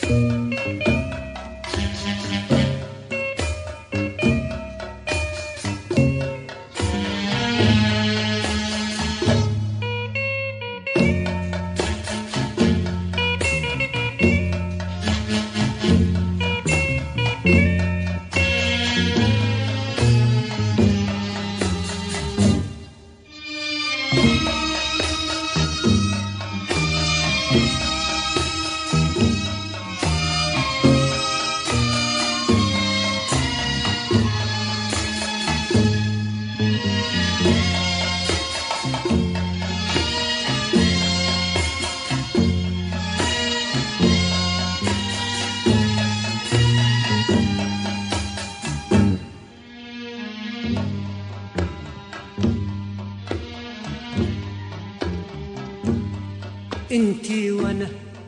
انتي وانا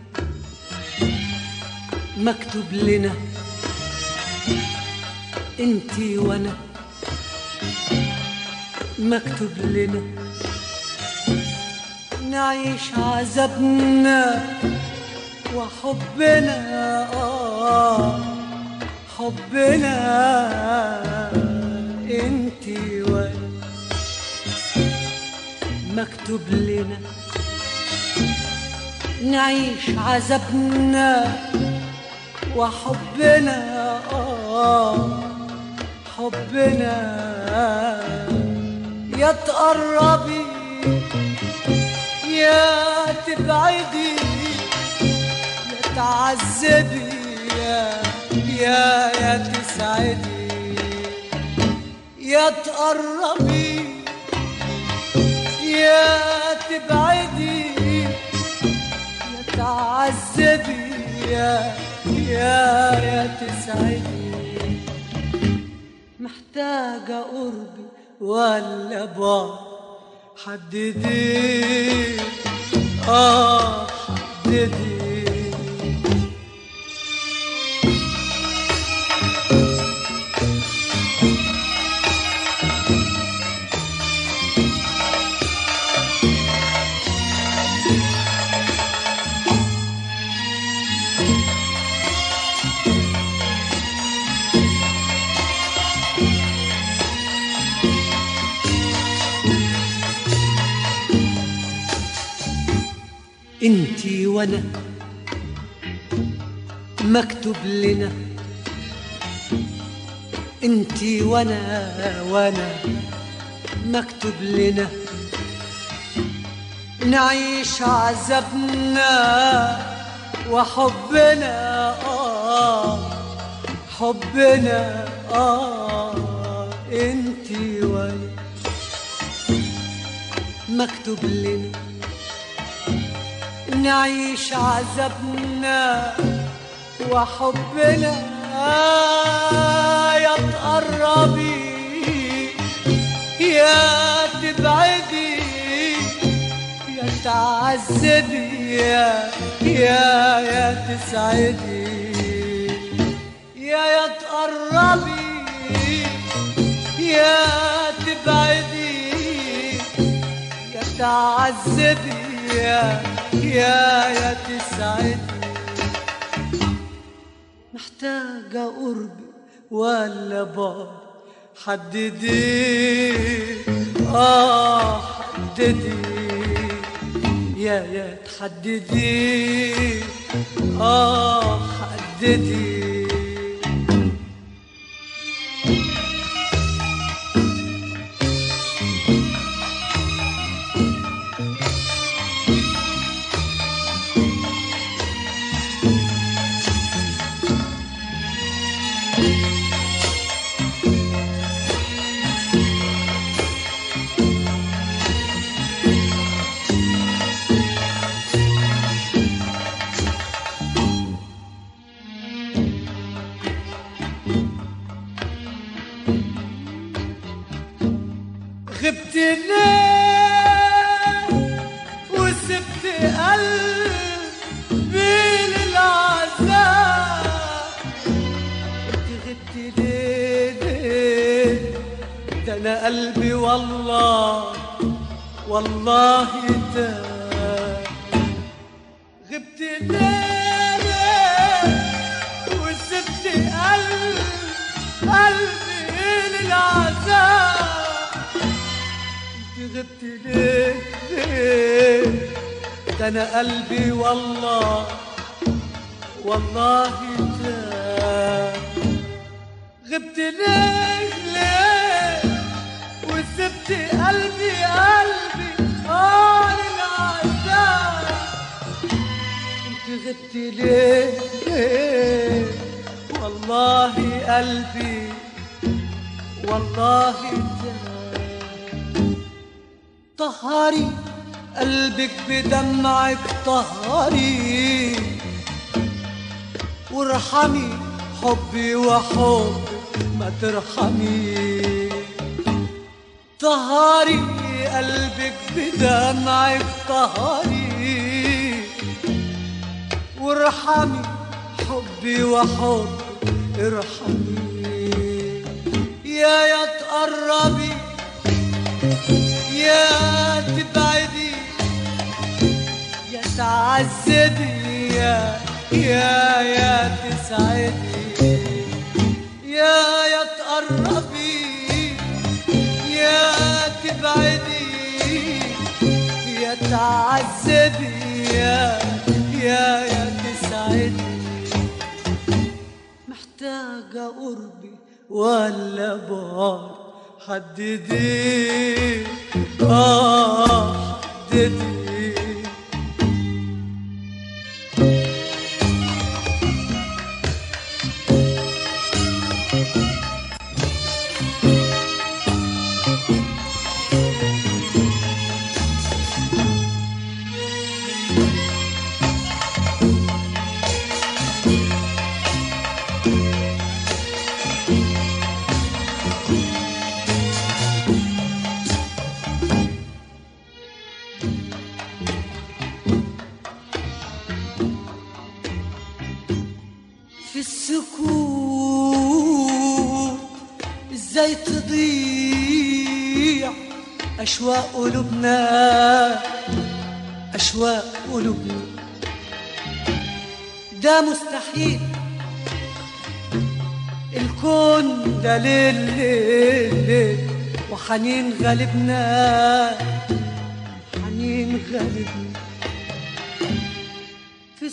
مكتوب لنا انتي وانا مكتوب لنا نعيش عذابنا وحبنا آه حبنا انتي وانا مكتوب لنا نعيش عذابنا وحبنا آه حبنا يا تقربي يا تبعدي يا تعذبي يا يا يا تسعدي يا تقربي يا تبعدي تعذبي يا يا يا تسعدي محتاجة قربي ولا بعد حددي اه حددي انتي وانا مكتوب لنا انتي وانا وانا مكتوب لنا نعيش عذابنا وحبنا آه حبنا آه انتي وانا مكتوب لنا نعيش عذابنا وحبنا يا تقربي يا تبعدي يا تعذبي يا يا يا تسعدي يا يا تقربي يا تبعدي يا تعذبي يا يا يا تسعدني محتاجة قربي ولا بعد حددي اه حددي يا يا تحددي اه حددي غبت ليه وسبت قلبي للعذاب انت غبت ليه ليه ده انا قلبي والله والله ده غبت ليه ليه غبت ليه ليه ده انا قلبي والله والله تاه غبت ليه ليه وسبت قلبي قلبي اه للعذاب انت غبت ليه ليه والله قلبي والله طهري قلبك بدمعك طهري وارحمي حبي وحبك ما ترحمي طهري قلبك بدمعك طهري وارحمي حبي وحبك ارحمي يا يا تقربي يا تبعدي يا تعذبي يا يا يا تسعدي يا يا تقربي يا تبعدي يا تعذبي يا يا يا تسعدي محتاجة قربي ولا بعد حددي آه حددي في السكوت ازاي تضيع اشواق قلوبنا اشواق قلوبنا ده مستحيل الكون ده ليل ليل ليل وحنين غالبنا حنين غالبنا في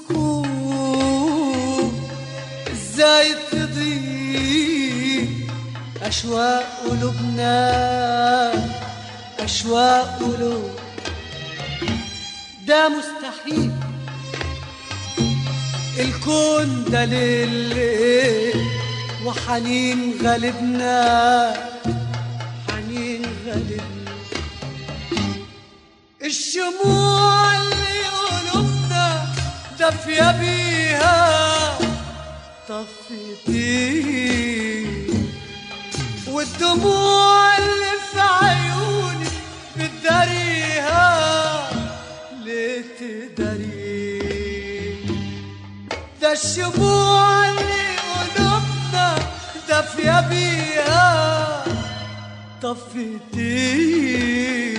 السكوت ازاي تضيع اشواق قلوبنا اشواق قلوب ده مستحيل الكون ده ليل وحنين غالبنا حنين غالبنا الشموع اللي قلوبنا دافية بيها طفتي والدموع اللي في عيوني بتداريها ليه تداري ده الشموع اللي قلوبنا دافية بيها طفتي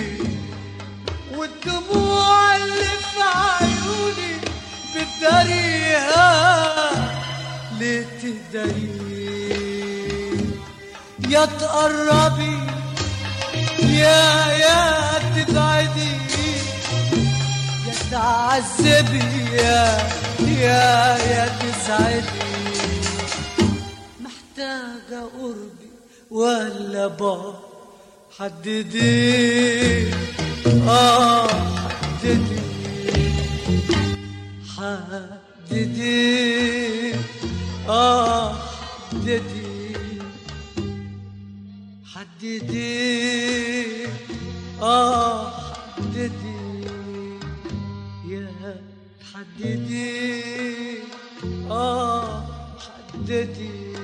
والدموع اللي في عيوني بتداريها ليه تداري يا تقربي يا يا تبعدي يا تعذبي يا يا يا تسعدي محتاجة قربي ولا بعد حددي اه حددي حددي اه حددي حددي اه حددي يا حددي اه حددي